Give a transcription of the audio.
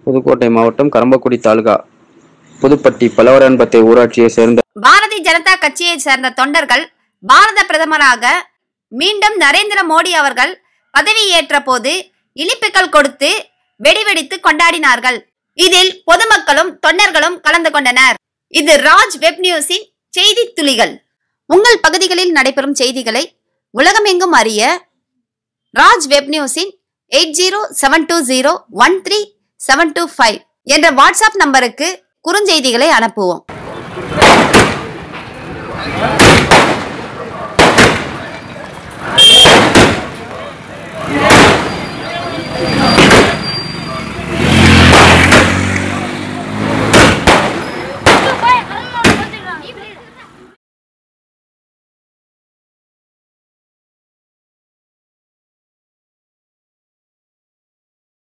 புதுக்கோட்டை மாவட்டம் கரம்பக்குடி தாலுகா புதுப்பட்டி பலவரன்பத்தை ஊராட்சியை சேர்ந்த பாரதிய ஜனதா கட்சியை சேர்ந்த தொண்டர்கள் பாரத பிரதமராக மீண்டும் நரேந்திர மோடி அவர்கள் பதவியேற்ற போது இனிப்புகள் கொடுத்து வெடி வெடித்து கொண்டாடினார்கள் இதில் பொதுமக்களும் தொண்டர்களும் கலந்து கொண்டனர் இது ராஜ் வெப் நியூஸின் செய்தி துளிகள் உங்கள் பகுதிகளில் நடைபெறும் செய்திகளை உலகமெங்கும் அறிய ராஜ் வெப் நியூஸின் eight zero seven two zero one three seven two five என்ற வாட்ஸ்அப் நம்பருக்கு குறுஞ்செய்திகளை அனுப்புவோம்